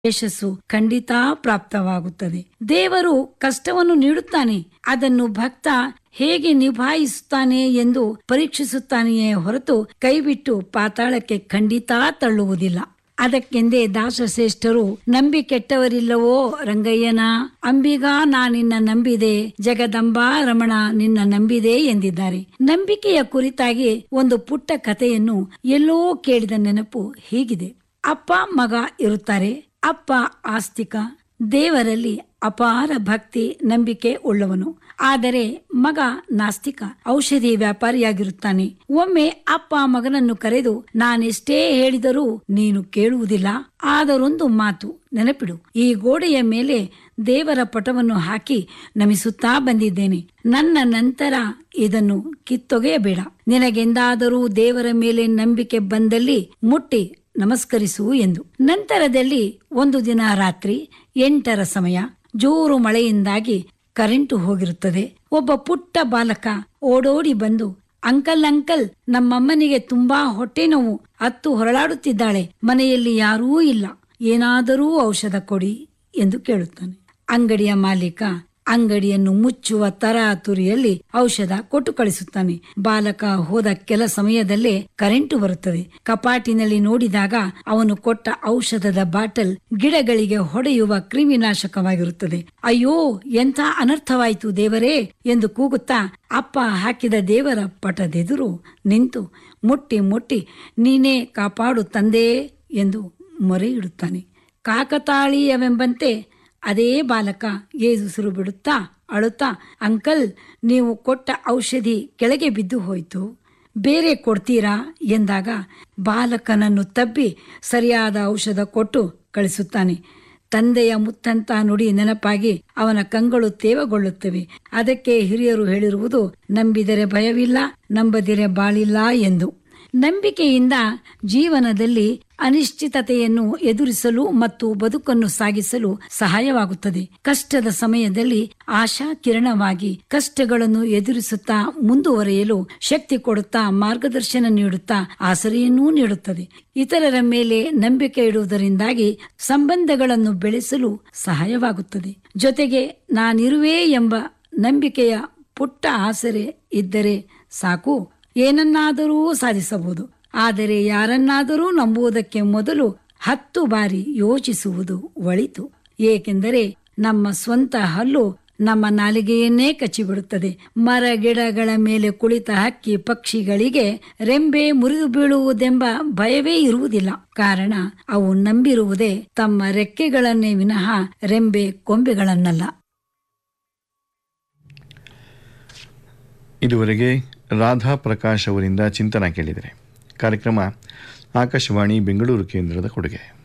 ಯಶಸ್ಸು ಖಂಡಿತ ಪ್ರಾಪ್ತವಾಗುತ್ತದೆ ದೇವರು ಕಷ್ಟವನ್ನು ನೀಡುತ್ತಾನೆ ಅದನ್ನು ಭಕ್ತ ಹೇಗೆ ನಿಭಾಯಿಸುತ್ತಾನೆ ಎಂದು ಪರೀಕ್ಷಿಸುತ್ತಾನೆಯೇ ಹೊರತು ಕೈಬಿಟ್ಟು ಪಾತಾಳಕ್ಕೆ ಖಂಡಿತ ತಳ್ಳುವುದಿಲ್ಲ ಅದಕ್ಕೆಂದೇ ದಾಸಶ್ರೇಷ್ಠರು ನಂಬಿ ಕೆಟ್ಟವರಿಲ್ಲವೋ ರಂಗಯ್ಯನ ಅಂಬಿಗ ನಾ ನಿನ್ನ ನಂಬಿದೆ ಜಗದಂಬಾ ರಮಣ ನಿನ್ನ ನಂಬಿದೆ ಎಂದಿದ್ದಾರೆ ನಂಬಿಕೆಯ ಕುರಿತಾಗಿ ಒಂದು ಪುಟ್ಟ ಕಥೆಯನ್ನು ಎಲ್ಲೋ ಕೇಳಿದ ನೆನಪು ಹೀಗಿದೆ ಅಪ್ಪ ಮಗ ಇರುತ್ತಾರೆ ಅಪ್ಪ ಆಸ್ತಿಕ ದೇವರಲ್ಲಿ ಅಪಾರ ಭಕ್ತಿ ನಂಬಿಕೆ ಉಳ್ಳವನು ಆದರೆ ಮಗ ನಾಸ್ತಿಕ ಔಷಧಿ ವ್ಯಾಪಾರಿಯಾಗಿರುತ್ತಾನೆ ಒಮ್ಮೆ ಅಪ್ಪ ಮಗನನ್ನು ಕರೆದು ನಾನೆಷ್ಟೇ ಹೇಳಿದರೂ ನೀನು ಕೇಳುವುದಿಲ್ಲ ಆದರೊಂದು ಮಾತು ನೆನಪಿಡು ಈ ಗೋಡೆಯ ಮೇಲೆ ದೇವರ ಪಟವನ್ನು ಹಾಕಿ ನಮಿಸುತ್ತಾ ಬಂದಿದ್ದೇನೆ ನನ್ನ ನಂತರ ಇದನ್ನು ಕಿತ್ತೊಗೆಯಬೇಡ ನಿನಗೆಂದಾದರೂ ದೇವರ ಮೇಲೆ ನಂಬಿಕೆ ಬಂದಲ್ಲಿ ಮುಟ್ಟಿ ನಮಸ್ಕರಿಸು ಎಂದು ನಂತರದಲ್ಲಿ ಒಂದು ದಿನ ರಾತ್ರಿ ಎಂಟರ ಸಮಯ ಜೋರು ಮಳೆಯಿಂದಾಗಿ ಕರೆಂಟು ಹೋಗಿರುತ್ತದೆ ಒಬ್ಬ ಪುಟ್ಟ ಬಾಲಕ ಓಡೋಡಿ ಬಂದು ಅಂಕಲ್ ಅಂಕಲ್ ನಮ್ಮಮ್ಮನಿಗೆ ತುಂಬಾ ಹೊಟ್ಟೆ ನೋವು ಅತ್ತು ಹೊರಳಾಡುತ್ತಿದ್ದಾಳೆ ಮನೆಯಲ್ಲಿ ಯಾರೂ ಇಲ್ಲ ಏನಾದರೂ ಔಷಧ ಕೊಡಿ ಎಂದು ಕೇಳುತ್ತಾನೆ ಅಂಗಡಿಯ ಮಾಲೀಕ ಅಂಗಡಿಯನ್ನು ಮುಚ್ಚುವ ತರಾತುರಿಯಲ್ಲಿ ಔಷಧ ಕೊಟ್ಟು ಕಳಿಸುತ್ತಾನೆ ಬಾಲಕ ಹೋದ ಕೆಲ ಸಮಯದಲ್ಲೇ ಕರೆಂಟು ಬರುತ್ತದೆ ಕಪಾಟಿನಲ್ಲಿ ನೋಡಿದಾಗ ಅವನು ಕೊಟ್ಟ ಔಷಧದ ಬಾಟಲ್ ಗಿಡಗಳಿಗೆ ಹೊಡೆಯುವ ಕ್ರಿಮಿನಾಶಕವಾಗಿರುತ್ತದೆ ಅಯ್ಯೋ ಎಂಥ ಅನರ್ಥವಾಯಿತು ದೇವರೇ ಎಂದು ಕೂಗುತ್ತಾ ಅಪ್ಪ ಹಾಕಿದ ದೇವರ ಪಟದೆದುರು ನಿಂತು ಮುಟ್ಟಿ ಮುಟ್ಟಿ ನೀನೇ ಕಾಪಾಡು ತಂದೆ ಎಂದು ಮೊರೆ ಇಡುತ್ತಾನೆ ಕಾಕತಾಳೀಯವೆಂಬಂತೆ ಅದೇ ಬಾಲಕ ಏಸುಸಿರು ಬಿಡುತ್ತಾ ಅಳುತ್ತಾ ಅಂಕಲ್ ನೀವು ಕೊಟ್ಟ ಔಷಧಿ ಕೆಳಗೆ ಬಿದ್ದು ಹೋಯಿತು ಬೇರೆ ಕೊಡ್ತೀರಾ ಎಂದಾಗ ಬಾಲಕನನ್ನು ತಬ್ಬಿ ಸರಿಯಾದ ಔಷಧ ಕೊಟ್ಟು ಕಳಿಸುತ್ತಾನೆ ತಂದೆಯ ಮುತ್ತಂತ ನುಡಿ ನೆನಪಾಗಿ ಅವನ ಕಂಗಳು ತೇವಗೊಳ್ಳುತ್ತವೆ ಅದಕ್ಕೆ ಹಿರಿಯರು ಹೇಳಿರುವುದು ನಂಬಿದರೆ ಭಯವಿಲ್ಲ ನಂಬದಿರೆ ಬಾಳಿಲ್ಲ ಎಂದು ನಂಬಿಕೆಯಿಂದ ಜೀವನದಲ್ಲಿ ಅನಿಶ್ಚಿತತೆಯನ್ನು ಎದುರಿಸಲು ಮತ್ತು ಬದುಕನ್ನು ಸಾಗಿಸಲು ಸಹಾಯವಾಗುತ್ತದೆ ಕಷ್ಟದ ಸಮಯದಲ್ಲಿ ಆಶಾ ಕಿರಣವಾಗಿ ಕಷ್ಟಗಳನ್ನು ಎದುರಿಸುತ್ತಾ ಮುಂದುವರಿಯಲು ಶಕ್ತಿ ಕೊಡುತ್ತಾ ಮಾರ್ಗದರ್ಶನ ನೀಡುತ್ತಾ ಆಸರೆಯನ್ನೂ ನೀಡುತ್ತದೆ ಇತರರ ಮೇಲೆ ನಂಬಿಕೆ ಇಡುವುದರಿಂದಾಗಿ ಸಂಬಂಧಗಳನ್ನು ಬೆಳೆಸಲು ಸಹಾಯವಾಗುತ್ತದೆ ಜೊತೆಗೆ ನಾನಿರುವೆ ಎಂಬ ನಂಬಿಕೆಯ ಪುಟ್ಟ ಆಸರೆ ಇದ್ದರೆ ಸಾಕು ಏನನ್ನಾದರೂ ಸಾಧಿಸಬಹುದು ಆದರೆ ಯಾರನ್ನಾದರೂ ನಂಬುವುದಕ್ಕೆ ಮೊದಲು ಹತ್ತು ಬಾರಿ ಯೋಚಿಸುವುದು ಒಳಿತು ಏಕೆಂದರೆ ನಮ್ಮ ಸ್ವಂತ ಹಲ್ಲು ನಮ್ಮ ನಾಲಿಗೆಯನ್ನೇ ಕಚ್ಚಿಬಿಡುತ್ತದೆ ಮರ ಗಿಡಗಳ ಮೇಲೆ ಕುಳಿತ ಹಕ್ಕಿ ಪಕ್ಷಿಗಳಿಗೆ ರೆಂಬೆ ಮುರಿದು ಬೀಳುವುದೆಂಬ ಭಯವೇ ಇರುವುದಿಲ್ಲ ಕಾರಣ ಅವು ನಂಬಿರುವುದೇ ತಮ್ಮ ರೆಕ್ಕೆಗಳನ್ನೇ ವಿನಃ ರೆಂಬೆ ಕೊಂಬೆಗಳನ್ನಲ್ಲ ಇದುವರೆಗೆ ರಾಧಾ ಪ್ರಕಾಶ್ ಅವರಿಂದ ಚಿಂತನ ಕೇಳಿದರೆ ಕಾರ್ಯಕ್ರಮ ಆಕಾಶವಾಣಿ ಬೆಂಗಳೂರು ಕೇಂದ್ರದ ಕೊಡುಗೆ